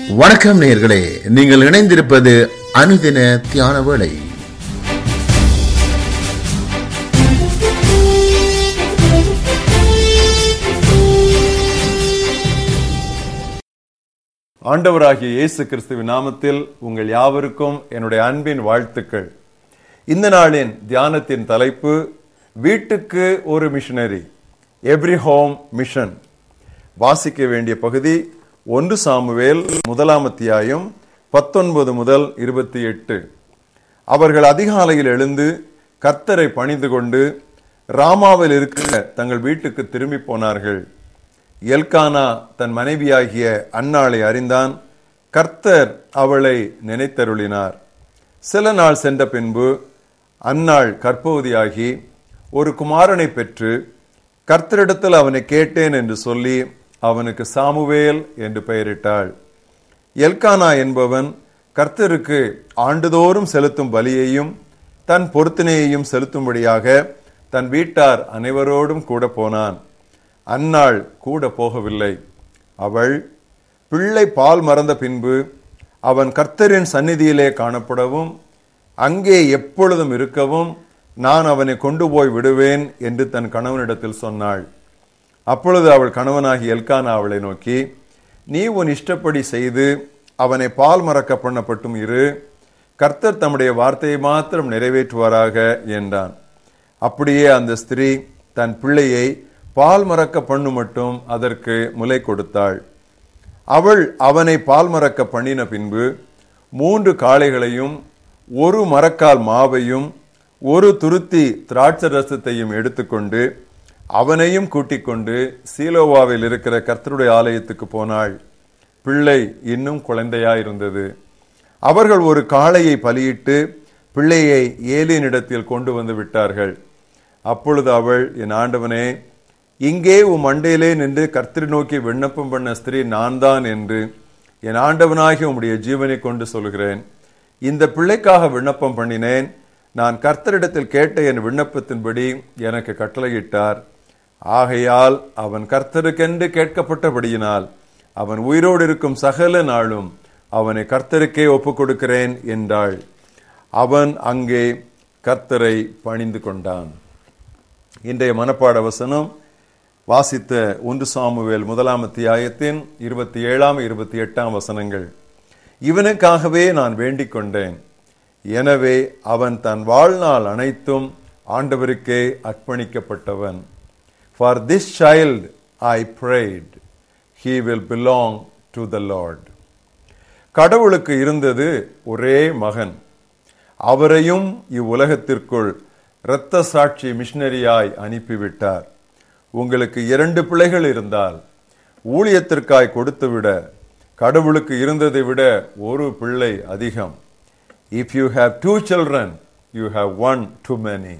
வணக்கம் நேயர்களே நீங்கள் இணைந்திருப்பது அனுதின தியான வேளை ஆண்டவராகிய இயேசு கிறிஸ்துவின் நாமத்தில் உங்கள் யாவருக்கும் என்னுடைய அன்பின் வாழ்த்துக்கள் இந்த நாளின் தியானத்தின் தலைப்பு வீட்டுக்கு ஒரு மிஷனரி எவ்ரி ஹோம் மிஷன் வாசிக்க வேண்டிய பகுதி ஒன்று சாமுவேல் முதலாம் அத்தியாயம் பத்தொன்பது முதல் இருபத்தி எட்டு அவர்கள் அதிகாலையில் எழுந்து கர்த்தரை பணிந்து கொண்டு ராமாவில் இருக்கிற தங்கள் வீட்டுக்கு திரும்பி போனார்கள் எல்கானா தன் மனைவியாகிய அன்னாளை அறிந்தான் கர்த்தர் அவளை நினைத்தருளினார் சில நாள் சென்ற பின்பு அன்னாள் கற்பவதியாகி ஒரு குமாரனை பெற்று கர்த்தரிடத்தில் அவனை கேட்டேன் என்று சொல்லி அவனுக்கு சாமுவேல் என்று பெயரிட்டாள் எல்கானா என்பவன் கர்த்தருக்கு ஆண்டுதோறும் செலுத்தும் பலியையும் தன் பொருத்தனையையும் செலுத்தும்படியாக தன் வீட்டார் அனைவரோடும் கூட போனான் அன்னாள் கூட போகவில்லை அவள் பிள்ளை பால் மறந்த பின்பு அவன் கர்த்தரின் சந்நிதியிலே காணப்படவும் அங்கே எப்பொழுதும் இருக்கவும் நான் அவனை கொண்டு போய் விடுவேன் என்று தன் கணவனிடத்தில் சொன்னாள் அப்பொழுது அவள் கணவனாகி எல்கானா அவளை நோக்கி நீ உன் இஷ்டப்படி செய்து அவனை பால் மறக்க பண்ணப்பட்டும் இரு கர்த்தர் தம்முடைய வார்த்தையை மாத்திரம் நிறைவேற்றுவாராக என்றான் அப்படியே அந்த ஸ்திரீ தன் பிள்ளையை பால் மறக்க பண்ணு மட்டும் அதற்கு முலை கொடுத்தாள் அவள் அவனை பால் மறக்க பண்ணின பின்பு மூன்று காளைகளையும் ஒரு மரக்கால் மாவையும் ஒரு துருத்தி திராட்சை ரசத்தையும் எடுத்துக்கொண்டு அவனையும் கூட்டிக் கொண்டு சீலோவாவில் இருக்கிற கர்த்தருடைய ஆலயத்துக்கு போனாள் பிள்ளை இன்னும் குழந்தையாயிருந்தது அவர்கள் ஒரு காளையை பலியிட்டு பிள்ளையை ஏலியனிடத்தில் கொண்டு வந்து விட்டார்கள் அப்பொழுது அவள் என் ஆண்டவனே இங்கே உம் மண்டையிலே நின்று கர்த்தரை நோக்கி விண்ணப்பம் பண்ண ஸ்திரீ நான் தான் என்று என் ஆண்டவனாகி உம்முடைய ஜீவனை கொண்டு சொல்கிறேன் இந்த பிள்ளைக்காக விண்ணப்பம் பண்ணினேன் நான் கர்த்தரிடத்தில் கேட்ட என் விண்ணப்பத்தின்படி எனக்கு கட்டளையிட்டார் ஆகையால் அவன் கர்த்தருக்கென்று கேட்கப்பட்டபடியினால் அவன் உயிரோடு இருக்கும் சகல நாளும் அவனை கர்த்தருக்கே ஒப்புக் கொடுக்கிறேன் என்றாள் அவன் அங்கே கர்த்தரை பணிந்து கொண்டான் இன்றைய மனப்பாட வசனம் வாசித்த ஒன்று சாமுவேல் முதலாம் அத்தியாயத்தின் இருபத்தி ஏழாம் இருபத்தி எட்டாம் வசனங்கள் இவனுக்காகவே நான் வேண்டிக் கொண்டேன் எனவே அவன் தன் வாழ்நாள் அனைத்தும் ஆண்டவருக்கே அர்ப்பணிக்கப்பட்டவன் for this child I prayed he will belong to the lord கடவுளுக்கு இருந்தது ஒரே மகன் அவரையும் இவ்வுலகத்திற்குள் இரத்த சாட்சி மிஷனரியாய் அனுப்பிவிட்டார் உங்களுக்கு இரண்டு பிள்ளைகள் இருந்தால் ஊழியத்திற்காய் கொடுத்துவிட கடவுளுக்கு இருந்ததை விட ஒரு பிள்ளை அதிகம் if you have two children you have one too many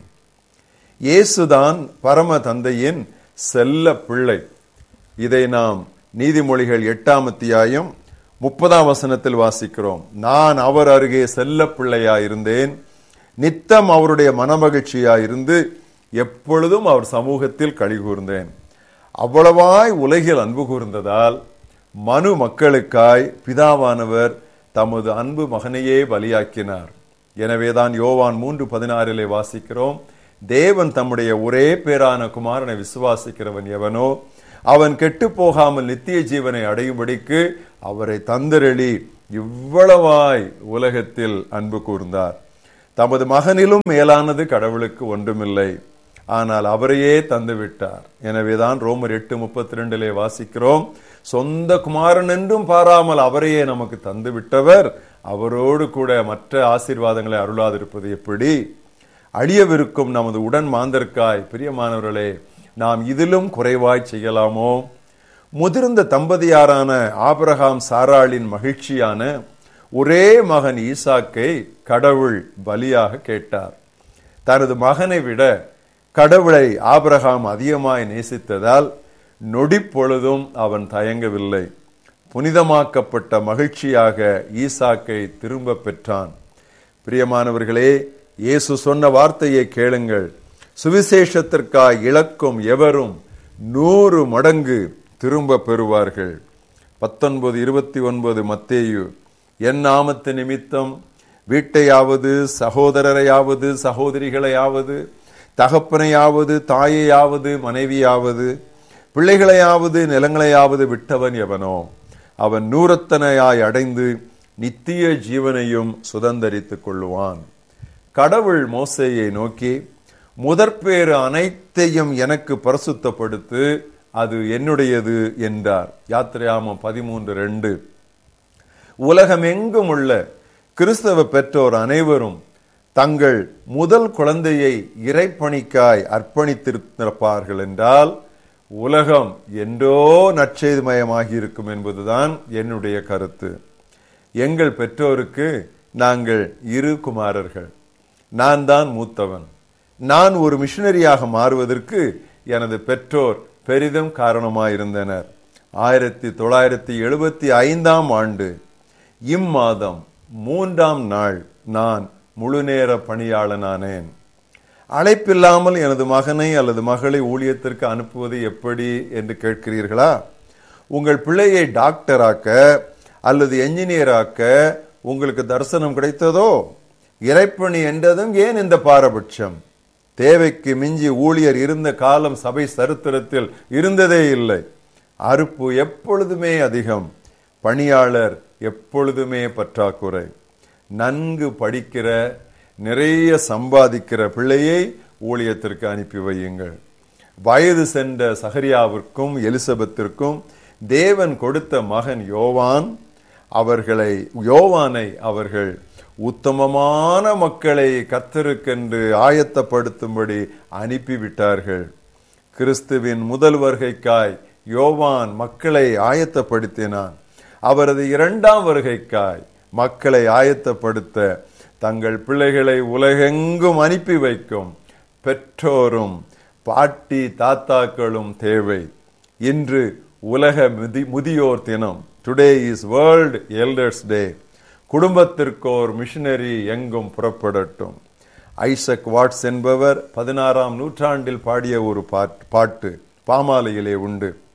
இயேசுதான் பரம தந்தையின் செல்ல பிள்ளை இதை நாம் நீதிமொழிகள் எட்டாம் அத்தியாயம் முப்பதாம் வசனத்தில் வாசிக்கிறோம் நான் அவர் அருகே செல்ல பிள்ளையா இருந்தேன் நித்தம் அவருடைய மனமகிழ்ச்சியா இருந்து எப்பொழுதும் அவர் சமூகத்தில் களி கூர்ந்தேன் அவ்வளவாய் உலகில் அன்பு கூர்ந்ததால் மனு மக்களுக்காய் பிதாவானவர் தமது அன்பு மகனையே பலியாக்கினார் எனவேதான் யோவான் மூன்று பதினாறிலே வாசிக்கிறோம் தேவன் தம்முடைய ஒரே பேரான குமாரனை விசுவாசிக்கிறவன் எவனோ அவன் கெட்டு போகாமல் நித்திய ஜீவனை அடையும்படிக்கு அவரை தந்தரெளி இவ்வளவாய் உலகத்தில் அன்பு கூர்ந்தார் தமது மகனிலும் மேலானது கடவுளுக்கு ஒன்றுமில்லை ஆனால் அவரையே தந்து விட்டார் எனவேதான் ரோமர் எட்டு முப்பத்தி ரெண்டிலே வாசிக்கிறோம் சொந்த குமாரன் என்றும் பாராமல் அவரையே நமக்கு தந்து விட்டவர் அவரோடு கூட மற்ற ஆசீர்வாதங்களை அருளாதிருப்பது எப்படி அழியவிருக்கும் நமது உடன் மாந்தர்க்காய் பிரியமானவர்களே நாம் இதிலும் குறைவாய் செய்யலாமோ முதிர்ந்த தம்பதியாரான ஆபிரகாம் சாராளின் மகிழ்ச்சியான ஒரே மகன் ஈசாக்கை கடவுள் பலியாக கேட்டார் தனது மகனை விட கடவுளை ஆபிரகாம் அதிகமாய் நேசித்ததால் நொடி பொழுதும் அவன் தயங்கவில்லை புனிதமாக்கப்பட்ட மகிழ்ச்சியாக ஈசாக்கை திரும்ப பெற்றான் பிரியமானவர்களே இயேசு சொன்ன வார்த்தையை கேளுங்கள் சுவிசேஷத்திற்காய் இழக்கும் எவரும் நூறு மடங்கு திரும்ப பெறுவார்கள் பத்தொன்பது இருபத்தி ஒன்பது மத்தேயு என் நாமத்து நிமித்தம் வீட்டையாவது சகோதரரையாவது சகோதரிகளையாவது தகப்பனையாவது தாயையாவது மனைவியாவது பிள்ளைகளையாவது நிலங்களையாவது விட்டவன் எவனோ அவன் நூறத்தனையாய் அடைந்து நித்திய ஜீவனையும் சுதந்தரித்துக் கொள்ளுவான் கடவுள் மோசையை நோக்கி முதற்பேறு அனைத்தையும் எனக்கு பரிசுத்தப்படுத்து அது என்னுடையது என்றார் யாத்திரையாமம் பதிமூன்று ரெண்டு உலகமெங்கும் உள்ள கிறிஸ்தவ பெற்றோர் அனைவரும் தங்கள் முதல் குழந்தையை இறைப்பணிக்காய் அர்ப்பணித்திருப்பார்கள் என்றால் உலகம் என்றோ நற்செய்திமயமாகி இருக்கும் என்பதுதான் என்னுடைய கருத்து எங்கள் பெற்றோருக்கு நாங்கள் இரு குமாரர்கள் நான் தான் மூத்தவன் நான் ஒரு மிஷனரியாக மாறுவதற்கு எனது பெற்றோர் பெரிதும் காரணமாயிருந்தனர் ஆயிரத்தி தொள்ளாயிரத்தி எழுபத்தி ஐந்தாம் ஆண்டு இம்மாதம் மூன்றாம் நாள் நான் முழுநேர பணியாளனானேன் அழைப்பில்லாமல் எனது மகனை அல்லது மகளை ஊழியத்திற்கு அனுப்புவது எப்படி என்று கேட்கிறீர்களா உங்கள் பிள்ளையை டாக்டராக்க அல்லது என்ஜினியராக்க உங்களுக்கு தரிசனம் கிடைத்ததோ இறைப்பணி என்றதும் ஏன் இந்த பாரபட்சம் தேவைக்கு மிஞ்சி ஊழியர் இருந்த காலம் சபை சரித்திரத்தில் இருந்ததே இல்லை அறுப்பு எப்பொழுதுமே அதிகம் பணியாளர் எப்பொழுதுமே பற்றாக்குறை நன்கு படிக்கிற நிறைய சம்பாதிக்கிற பிள்ளையை ஊழியத்திற்கு அனுப்பி வையுங்கள் வயது சென்ற சகரியாவிற்கும் எலிசபெத்திற்கும் தேவன் கொடுத்த மகன் யோவான் அவர்களை யோவானை அவர்கள் உத்தமமான மக்களை கத்தருக்கென்று ஆயத்தப்படுத்தும்படி அனுப்பிவிட்டார்கள் கிறிஸ்துவின் முதல் வருகைக்காய் யோவான் மக்களை ஆயத்தப்படுத்தினான் அவரது இரண்டாம் வருகைக்காய் மக்களை ஆயத்தப்படுத்த தங்கள் பிள்ளைகளை உலகெங்கும் அனுப்பி வைக்கும் பெற்றோரும் பாட்டி தாத்தாக்களும் தேவை இன்று உலக முதி முதியோர் தினம் today is world elders day குடும்பத்திற்கோர் மிஷனரி எங்கும் புறப்படட்டும் ஐசக் வாட்ஸ் என்பவர் பதினாறாம் நூற்றாண்டில் பாடிய ஒரு பாட்டு பாமாலையிலே உண்டு